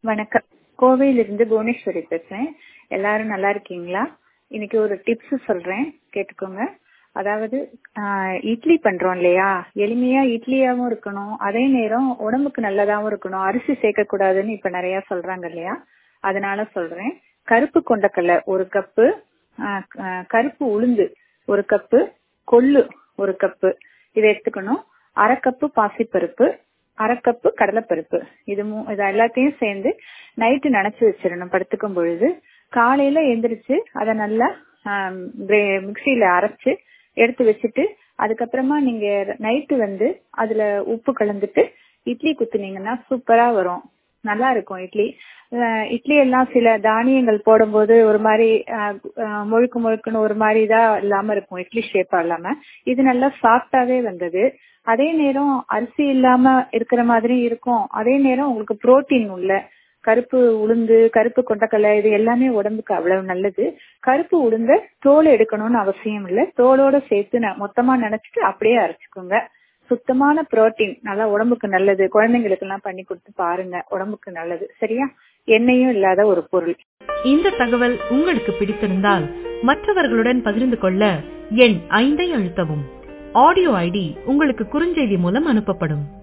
வணக்கம் கோவையிலிருந்து புவனேஸ்வரி பேசுறேன் எல்லாரும் நல்லா இருக்கீங்களா இன்னைக்கு ஒரு டிப்ஸ் சொல்றேன் கேட்டுக்கோங்க அதாவது ஆஹ், இட்லி பண்றோம் இல்லையா எளிமையா இட்லியாவும் இருக்கணும் அதே நேரம் உடம்புக்கு நல்லதாவும் இருக்கணும் அரிசி சேர்க்க கூடாதுன்னு இப்ப நிறைய சொல்றாங்க இல்லையா அதனால சொல்றேன் கருப்பு கொண்டக்கடலை ஒரு கப்பு ஆஹ், ஆஹ், கருப்பு உளுந்து ஒரு கப்பு கொள்ளு ஒரு கப்பு இதை எடுத்துக்கணும் அரை கப்பு பாசிப்பருப்பு அரை கப்பு கடலைப்பருப்பு இது மூ இது எல்லாத்தையும் சேர்ந்து நைட்டு நனைச்சு வச்சிடணும் படுத்துக்கும் பொழுது காலையில எந்திரிச்சு அதை நல்லா மிக்சியில அரைச்சு எடுத்து வச்சுட்டு அதுக்கப்புறமா நீங்க நைட்டு வந்து அதுல உப்பு கலந்துட்டு இட்லி குத்துனீங்கன்னா சூப்பரா வரும் நல்லா இருக்கும் இட்லி அஹ் இட்லி எல்லாம் சில தானியங்கள் போடும்போது ஒரு மாதிரி அஹ், அஹ், முழுக்கு முழுக்குன்னு ஒரு மாதிரி இதா இல்லாம இருக்கும் இட்லி ஷேப்பா இல்லாம இது நல்லா சாஃப்டாவே வந்தது அதே நேரம் அரிசி இல்லாம இருக்கிற மாதிரி இருக்கும் அதே நேரம் உங்களுக்கு புரோட்டீன் உள்ள கருப்பு உளுந்து கருப்பு கொண்டக்கடலை இது எல்லாமே உடம்புக்கு அவ்வளவு நல்லது கருப்பு உளுந்த தோல் எடுக்கணும்னு அவசியம் இல்லை தோலோட சேர்த்து ந- மொத்தமா நினைச்சிட்டு அப்படியே அரைச்சுக்கோங்க சுத்தமான புரோட்டீன் நல்லா உடம்புக்கு நல்லது குழந்தைங்களுக்கு எல்லாம் பண்ணி கொடுத்து பாருங்க உடம்புக்கு நல்லது சரியா எண்ணெயும் இல்லாத ஒரு பொருள் இந்த தகவல் உங்களுக்கு பிடித்திருந்தால் மற்றவர்களுடன் பகிர்ந்து கொள்ள எண் ஐந்தை அழுத்தவும் ஆடியோ ஐடி உங்களுக்கு குறுஞ்செய்தி மூலம் அனுப்பப்படும்